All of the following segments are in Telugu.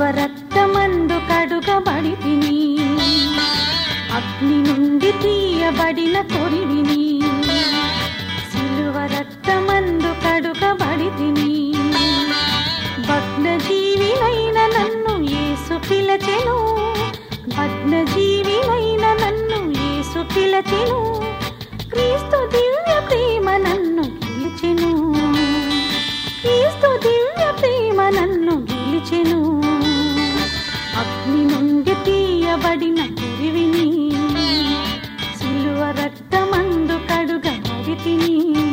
రక్తమందు కడుగబడి తిని అగ్ని నుండి తీయబడిన కొరివిని సిలువ రక్తమందు కడుగబడి తిని భగ్న జీవినైన నన్ను యేసు పిలచెను భగ్న జీవినైన నన్ను యేసు పిలచెను క్రీస్తు దివ్య ప్రేమ నన్ను గెలిచెను క్రీస్తు దివ్య ప్రేమ నన్ను గెలిచెను అగ్ని నుండి తీయబడిన కురివిని సిలువ రక్తమందు కడుగబడి తిని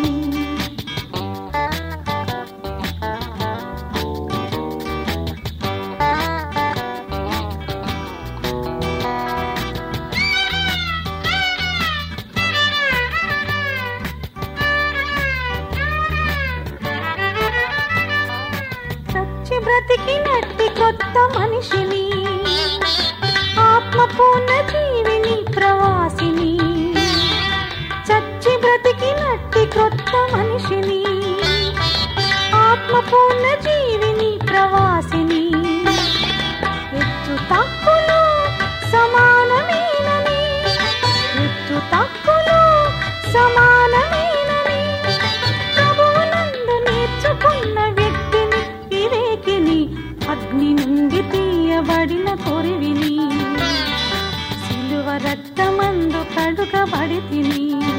చచ్చి బ్రతికినట్టి కొత్త మనిషిని ఆత్మ పూర్ణ జీవిని ప్రవాసిని చచ్చి బ్రతికినట్టి కొత్త మనిషిని ఆత్మ పూర్ణ జీవిని ప్రవాసిని ఎత్తు తక్కులు సమానమేనని ఎత్తు తక్కులు సమానమేనని ప్రభువునందు నేర్చుకున్న వ్యక్తిని వివేకిని అగ్ని నుండి తీయబడిన కొరివిని సిలువ రక్తమందు కడుగబడి తిని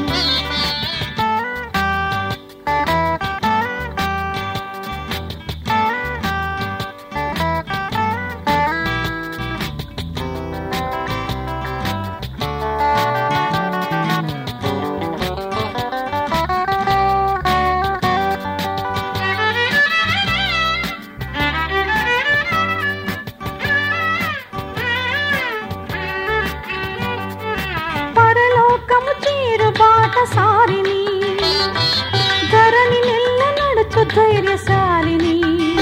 పరలోకము చేరు బాట సారిని ధరణి నెల్ల నడుచు ధైర్యశాలిని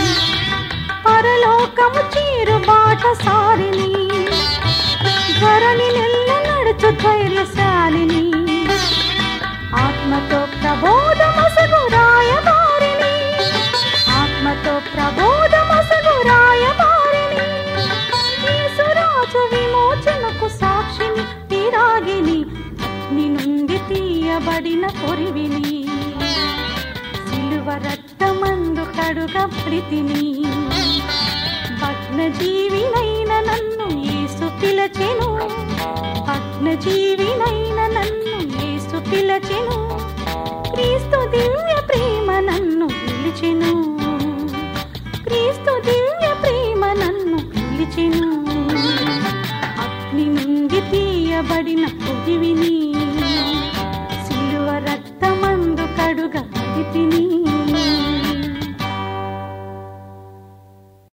పరలోకము చేరు బాట సారిని ధరణి నెల్ల నడుచు ధైర్యశాలిని ఆత్మతో ప్రబోధమసగు రాయబారిని ఆత్మతో ప్రబోధమసగు రాయబారిని యేసురాజు విమోచనకు సాక్షిని విరాగిని అగ్ని నుండి తీయబడిన కొరివిని సిలువ రక్తమందు కడుగబడి తిని భగ్న జీవినైన నన్ను యేసు పిలచెను భగ్న జీవినైన నన్ను యేసు పిలచెను క్రీస్తు దివ్య ప్రేమ నన్ను పిలిచెను క్రీస్తు దివ్య ప్రేమ నన్ను పిలిచెను అగ్ని నుండి తీయబడిన పొదివిని సిలువ రక్తమందు కడుగ తిని